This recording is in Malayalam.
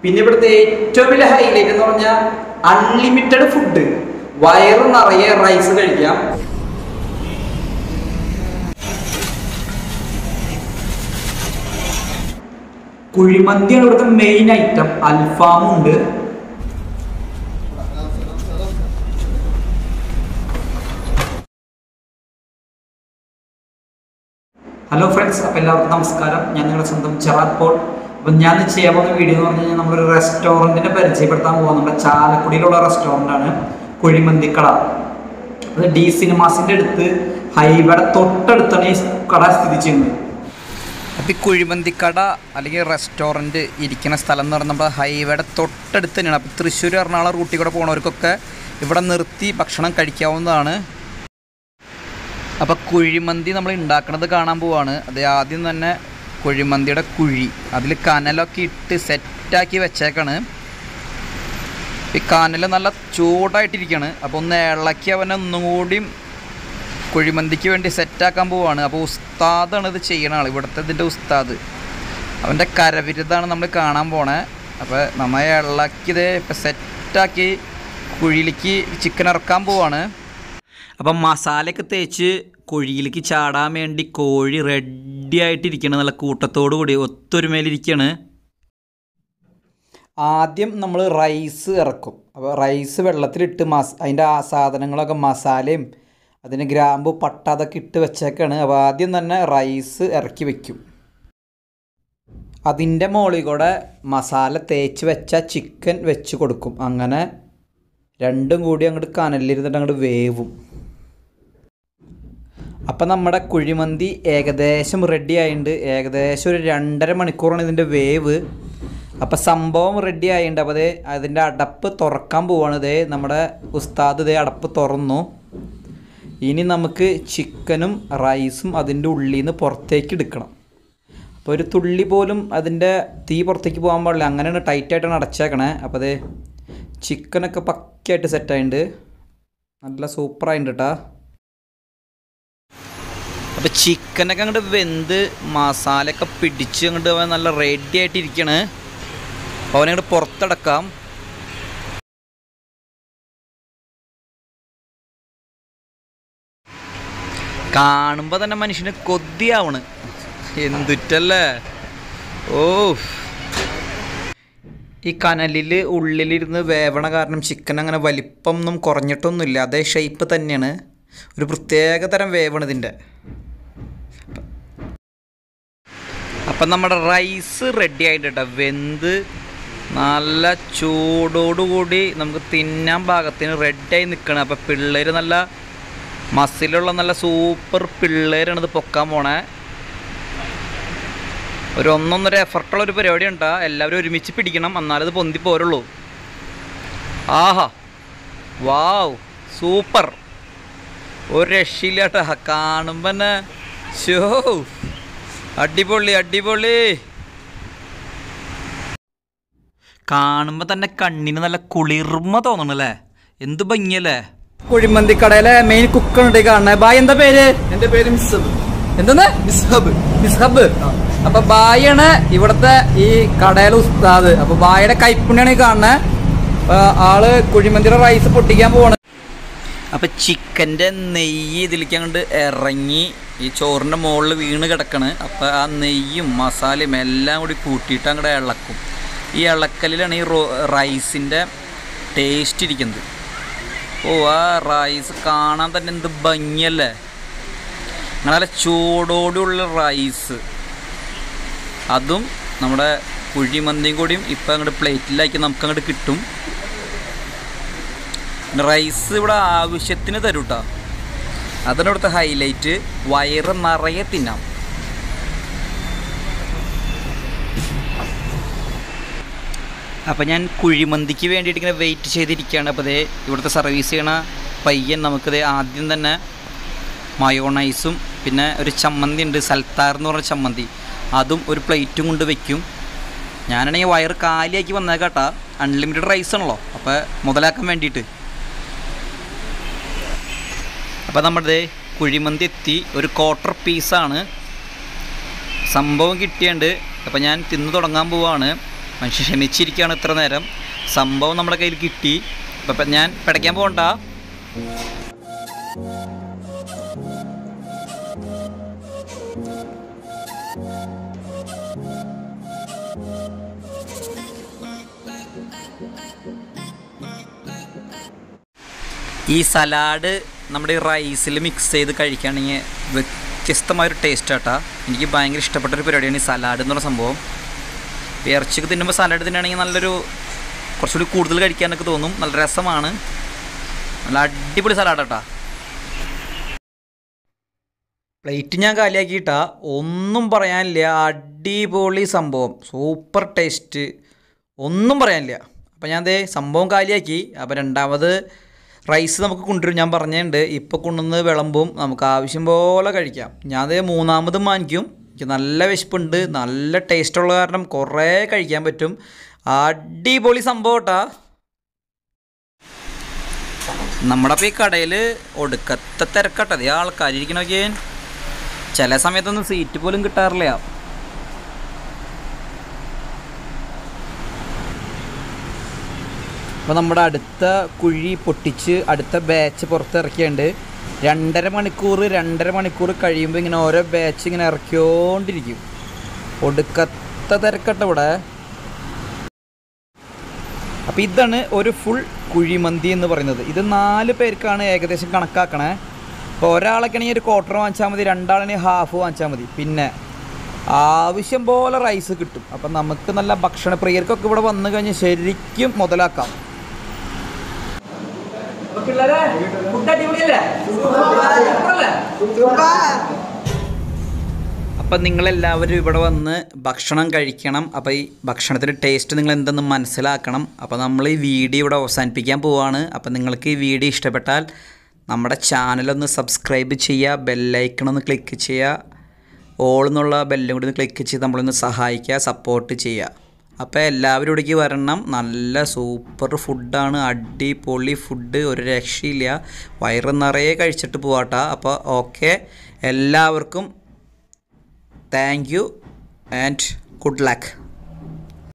പിന്നെ ഇവിടുത്തെ ഏറ്റവും വലിയ ഹൈലൈറ്റ് എന്ന് പറഞ്ഞാൽ അൺലിമിറ്റഡ് ഫുഡ് വയറ് നിറയെ റൈസ് കഴിക്കാം കുഴിമന്തിയാണ് ഇവിടുത്തെ മെയിൻ ഐറ്റം അൽഫാമും ഉണ്ട് ഹലോ ഫ്രണ്ട്സ് അപ്പോൾ എല്ലാവർക്കും നമസ്കാരം ഞാൻ നിങ്ങളുടെ സ്വന്തം ചെറാത്ത് പോൾ അപ്പം ഞാൻ ഇന്ന് ചെയ്യാൻ പോകുന്ന വീഡിയോ എന്ന് പറഞ്ഞു കഴിഞ്ഞാൽ നമ്മളൊരു റെസ്റ്റോറൻറ്റിനെ പരിചയപ്പെടുത്താൻ പോകുന്നത് നമ്മുടെ ചാലക്കുടിയിലുള്ള റെസ്റ്റോറൻ്റാണ് കുഴിമന്തിക്കട അത് ഡി സിനിമാസിൻ്റെ അടുത്ത് ഹൈവേയുടെ തൊട്ടടുത്താണ് ഈ കട സ്ഥിതി ചെയ്യുന്നത് അപ്പോൾ ഈ കുഴിമന്തിക്കട അല്ലെങ്കിൽ റെസ്റ്റോറൻറ്റ് ഇരിക്കുന്ന സ്ഥലം എന്ന് പറയുന്നത് നമ്മുടെ ഹൈവേയുടെ തൊട്ടടുത്ത് തന്നെയാണ് അപ്പോൾ തൃശ്ശൂർ എറണാകുളം റൂട്ടിൽ കൂടെ പോകുന്നവർക്കൊക്കെ ഇവിടെ നിർത്തി ഭക്ഷണം കഴിക്കാവുന്നതാണ് അപ്പോൾ കുഴിമന്തി നമ്മൾ ഉണ്ടാക്കണത് കാണാൻ പോവാണ് അത് ആദ്യം തന്നെ കുഴിമന്തിയുടെ കുഴി അതിൽ കനലൊക്കെ ഇട്ട് സെറ്റാക്കി വെച്ചേക്കാണ് ഈ കനൽ നല്ല ചൂടായിട്ടിരിക്കുകയാണ് അപ്പോൾ ഒന്ന് ഇളക്കി അവനെ ഒന്നും കൂടിയും കുഴിമന്തിക്ക് വേണ്ടി സെറ്റാക്കാൻ പോവാണ് അപ്പോൾ ഉസ്താദാണ് ഇത് ചെയ്യണ ആൾ ഇവിടുത്തെ ഇതിൻ്റെ ഉസ്താദ് അവൻ്റെ കരവിരുതാണ് നമ്മൾ കാണാൻ പോണേ അപ്പോൾ നന്നായി ഇളക്കിയത് ഇപ്പം സെറ്റാക്കി കുഴിയിലേക്ക് ചിക്കൻ ഇറക്കാൻ പോവാണ് അപ്പം മസാലയൊക്കെ തേച്ച് കുഴിയിലേക്ക് ചാടാൻ വേണ്ടി കോഴി റെഡി ആയിട്ടിരിക്കുകയാണ് നല്ല കൂട്ടത്തോടു കൂടി ഒത്തൊരുമയിലിരിക്കുകയാണ് ആദ്യം നമ്മൾ റൈസ് ഇറക്കും അപ്പോൾ റൈസ് വെള്ളത്തിലിട്ട് മസ് അതിൻ്റെ ആ സാധനങ്ങളൊക്കെ മസാലയും അതിന് ഗ്രാമ്പു പട്ട അതൊക്കെ ഇട്ട് വെച്ചേക്കാണ് അപ്പോൾ ആദ്യം തന്നെ റൈസ് ഇറക്കി വെക്കും അതിൻ്റെ മുകളിൽ കൂടെ മസാല തേച്ച് വെച്ച ചിക്കൻ വെച്ച് കൊടുക്കും അങ്ങനെ രണ്ടും കൂടി അങ്ങോട്ട് കനലിരുന്നിട്ട് അങ്ങോട്ട് വേവും അപ്പം നമ്മുടെ കുഴിമന്തി ഏകദേശം റെഡി ആയിട്ടുണ്ട് ഏകദേശം ഒരു രണ്ടര മണിക്കൂറാണ് ഇതിൻ്റെ വേവ് അപ്പം സംഭവം റെഡി ആയിട്ടുണ്ട് അപ്പോൾ അതേ അതിൻ്റെ അടപ്പ് തുറക്കാൻ പോവാണ് ഇതേ നമ്മുടെ ഉസ്താദ് ഇതേ അടപ്പ് തുറന്നു ഇനി നമുക്ക് ചിക്കനും റൈസും അതിൻ്റെ ഉള്ളിൽ നിന്ന് പുറത്തേക്ക് എടുക്കണം അപ്പോൾ ഒരു തുള്ളി പോലും അതിൻ്റെ തീ പുറത്തേക്ക് പോകാൻ പാടില്ല അങ്ങനെയാണ് ടൈറ്റായിട്ടാണ് അടച്ചേക്കണേ അപ്പോൾ അതേ ചിക്കനൊക്കെ പക്കയായിട്ട് സെറ്റായിട്ടുണ്ട് നല്ല സൂപ്പറായിട്ടുണ്ട് കേട്ടോ അപ്പോൾ ചിക്കനൊക്കെ അങ്ങോട്ട് വെന്ത് മസാലയൊക്കെ പിടിച്ച് അങ്ങോട്ട് അവൻ നല്ല റെഡി ആയിട്ടിരിക്കണ് അപ്പോൾ അവനങ്ങോട്ട് പുറത്തടക്കാം കാണുമ്പോൾ തന്നെ മനുഷ്യന് കൊതിയാവണ് എന്തുറ്റല്ലേ ഓ ഈ കനലിൽ ഉള്ളിലിരുന്ന് വേവണ കാരണം ചിക്കൻ അങ്ങനെ വലിപ്പം ഒന്നും കുറഞ്ഞിട്ടൊന്നുമില്ല അതേ ഷേപ്പ് തന്നെയാണ് ഒരു പ്രത്യേക തരം വേവാണ് ഇതിൻ്റെ അപ്പം നമ്മുടെ റൈസ് റെഡി ആയിട്ട് കേട്ടോ വെന്ത് നല്ല ചൂടോടുകൂടി നമുക്ക് തിന്നാൻ പാകത്തിന് റെഡിയായി നിൽക്കണം അപ്പം പിള്ളേർ നല്ല മസിലുള്ള നല്ല സൂപ്പർ പിള്ളേരാണ് ഇത് പൊക്കാൻ പോണേ ഒരു ഒന്നൊന്നര എഫർട്ടുള്ള ഒരു പരിപാടി ഉണ്ടാ എല്ലാവരും ഒരുമിച്ച് പിടിക്കണം എന്നാലത് പൊന്തി പോരുള്ളൂ ആഹാ വാവ് സൂപ്പർ ഒരു രക്ഷയില്ല കേട്ടാ കാണുമ്പോൾ തന്നെ ഷോ അടിപൊളി അടിപൊളി കാണുമ്പോൾ തന്നെ കണ്ണിന് നല്ല കുളിർമ തോന്നണല്ലേ എന്ത് ഭംഗിയല്ലേ കുഴിമന്തി കടയിലെ മെയിൻ കുക്കാണ് കാണുന്നത് ബായ് എന്താ പേര് എൻ്റെ പേര് മിസ്സബ് എന്തെന്ന് മിസ്ഹബ് മിസ്ഹബ് അപ്പൊ ബായാണ് ഇവിടത്തെ ഈ കടയിലെ ഉസ്താദ് അപ്പൊ ബായുടെ കൈപ്പുണ്യാണ് ഈ കാണുന്നത് അപ്പൊ ആള് കുഴിമന്തിയുടെ റൈസ് പൊട്ടിക്കാൻ പോവാണ് അപ്പൊ ചിക്കന്റെ നെയ്യ് ഇതിലേക്ക് അങ്ങോട്ട് ഇറങ്ങി ഈ ചോറിന്റെ മുകളിൽ വീണ് കിടക്കണ് അപ്പൊ ആ നെയ്യും മസാലയും എല്ലാം കൂടി കൂട്ടിയിട്ട് അങ്ങോട്ട് ഇളക്കും ഈ ഇളക്കലിലാണ് ഈ റോ റൈസിന്റെ ടേസ്റ്റ് ഇരിക്കുന്നത് ഓ ആ റൈസ് കാണാൻ തന്നെ എന്ത് ഭംഗിയല്ലേ നല്ല ചൂടോടുള്ള റൈസ് അതും നമ്മുടെ കുഴിമന്തിയും കൂടിയും ഇപ്പം അങ്ങോട്ട് പ്ലേറ്റിലാക്കി നമുക്ക് അങ്ങോട്ട് കിട്ടും റൈസ് ഇവിടെ ആവശ്യത്തിന് തരും കേട്ടോ അതാണ് ഇവിടുത്തെ ഹൈലൈറ്റ് വയറ് നിറയെ തിന്നാം അപ്പം ഞാൻ കുഴിമന്തിക്ക് വേണ്ടിയിട്ട് ഇങ്ങനെ വെയിറ്റ് ചെയ്തിരിക്കുകയാണ് അപ്പോൾ ദേ ഇവിടുത്തെ സർവീസ് ചെയ്യണ പയ്യൻ നമുക്കിത് ആദ്യം തന്നെ മയോണൈസും പിന്നെ ഒരു ചമ്മന്തി ഉണ്ട് സൽത്താർ എന്ന് പറഞ്ഞ ചമ്മന്തി അതും ഒരു പ്ലേറ്റും കൊണ്ട് വെക്കും ഞാനാണെങ്കിൽ വയറ് കാലിയാക്കി വന്നേക്കാട്ടാ അൺലിമിറ്റഡ് റൈസ് ആണല്ലോ അപ്പോൾ മുതലാക്കാൻ വേണ്ടിയിട്ട് അപ്പോൾ നമ്മുടെ കുഴിമന്തി എത്തി ഒരു ക്വാർട്ടർ പീസാണ് സംഭവം കിട്ടിയുണ്ട് അപ്പോൾ ഞാൻ തിന്ന് തുടങ്ങാൻ പോവാണ് മനുഷ്യൻ ക്ഷമിച്ചിരിക്കുകയാണ് ഇത്ര നേരം സംഭവം നമ്മുടെ കയ്യിൽ കിട്ടി അപ്പം ഞാൻ പിടയ്ക്കാൻ പോകണ്ട ഈ സലാഡ് നമ്മുടെ ഈ റൈസിൽ മിക്സ് ചെയ്ത് കഴിക്കുകയാണെങ്കിൽ വ്യത്യസ്തമായൊരു ടേസ്റ്റ് ആട്ടാ എനിക്ക് ഭയങ്കര ഇഷ്ടപ്പെട്ട ഒരു പരിപാടിയാണ് ഈ സലാഡ് എന്ന് പറഞ്ഞ സംഭവം ഇപ്പോൾ ഇറച്ചിയൊക്കെ തിന്നുമ്പോൾ സലാഡ് തിന്നുകയാണെങ്കിൽ നല്ലൊരു കുറച്ചുകൂടി കൂടുതൽ കഴിക്കാനൊക്കെ തോന്നും നല്ല രസമാണ് നല്ല അടിപൊളി സലാഡാട്ടാ പ്ലേറ്റ് ഞാൻ കാലിയാക്കിയിട്ടാ ഒന്നും പറയാനില്ല അടിപൊളി സംഭവം സൂപ്പർ ടേസ്റ്റ് ഒന്നും പറയാനില്ല അപ്പോൾ ഞാൻ ദേ സംഭവം കാലിയാക്കി അപ്പോൾ രണ്ടാമത് റൈസ് നമുക്ക് കൊണ്ടുവരും ഞാൻ പറഞ്ഞിട്ടുണ്ട് ഇപ്പോൾ കൊണ്ടുവന്ന് വിളമ്പും നമുക്ക് ആവശ്യം പോലെ കഴിക്കാം ഞാൻ ദേ മൂന്നാമതും വാങ്ങിക്കും എനിക്ക് നല്ല വിശപ്പുണ്ട് നല്ല ടേസ്റ്റുള്ള കാരണം കുറേ കഴിക്കാൻ പറ്റും അടിപൊളി സംഭവം കേട്ടാ നമ്മുടെ അപ്പോൾ ഈ കടയിൽ ഒടുക്കത്തെ തിരക്കട്ടെ അതേ ആൾക്കാരിക്കണൊക്കെ ചില സമയത്തൊന്നും സീറ്റ് പോലും കിട്ടാറില്ല അപ്പോൾ നമ്മുടെ അടുത്ത കുഴി പൊട്ടിച്ച് അടുത്ത ബാച്ച് പുറത്തിറക്കിയുണ്ട് രണ്ടര മണിക്കൂർ രണ്ടര മണിക്കൂർ കഴിയുമ്പോൾ ഇങ്ങനെ ഓരോ ബാച്ച് ഇങ്ങനെ ഇറക്കിയോണ്ടിരിക്കും ഒടുക്കത്തെ തിരക്കട്ടെ ഇവിടെ അപ്പോൾ ഇതാണ് ഒരു ഫുൾ കുഴിമന്തി എന്ന് പറയുന്നത് ഇത് നാല് പേർക്കാണ് ഏകദേശം കണക്കാക്കണേ അപ്പോൾ ഒരാളൊക്കെ ആണെങ്കിൽ ഒരു ക്വാർട്ടർ വാങ്ങിച്ചാൽ മതി രണ്ടാളാണെങ്കിൽ ഹാഫ് വാങ്ങിച്ചാൽ മതി പിന്നെ ആവശ്യം പോലെ റൈസ് കിട്ടും അപ്പം നമുക്ക് നല്ല ഭക്ഷണ പ്രിയർക്കൊക്കെ ഇവിടെ വന്നു കഴിഞ്ഞാൽ ശരിക്കും മുതലാക്കാം പിള്ളേരെ ഫുഡ് അടിപൊളിയല്ലേ സൂപ്പറല്ലേ? അപ്പം നിങ്ങളെല്ലാവരും ഇവിടെ വന്ന് ഭക്ഷണം കഴിക്കണം അപ്പോൾ ഈ ഭക്ഷണത്തിൻ്റെ ടേസ്റ്റ് നിങ്ങൾ എന്തെന്ന് മനസ്സിലാക്കണം അപ്പോൾ നമ്മൾ ഈ വീഡിയോ ഇവിടെ അവസാനിപ്പിക്കാൻ പോവാണ് അപ്പോൾ നിങ്ങൾക്ക് ഈ വീഡിയോ ഇഷ്ടപ്പെട്ടാൽ നമ്മുടെ ചാനലൊന്ന് സബ്സ്ക്രൈബ് ചെയ്യുക ബെല്ലൈക്കൺ ഒന്ന് ക്ലിക്ക് ചെയ്യുക ഓൾ എന്നുള്ള ബെല്ലും കൂടി ഒന്ന് ക്ലിക്ക് ചെയ്ത് നമ്മളൊന്ന് സഹായിക്കുക സപ്പോർട്ട് ചെയ്യുക അപ്പോൾ എല്ലാവരും ഇവിടേക്ക് വരണം നല്ല സൂപ്പർ ഫുഡാണ് അടിപൊളി ഫുഡ് ഒരു രക്ഷയില്ല വയറ് നിറയെ കഴിച്ചിട്ട് പോവാട്ടാ അപ്പോൾ ഓക്കെ എല്ലാവർക്കും thank you and good luck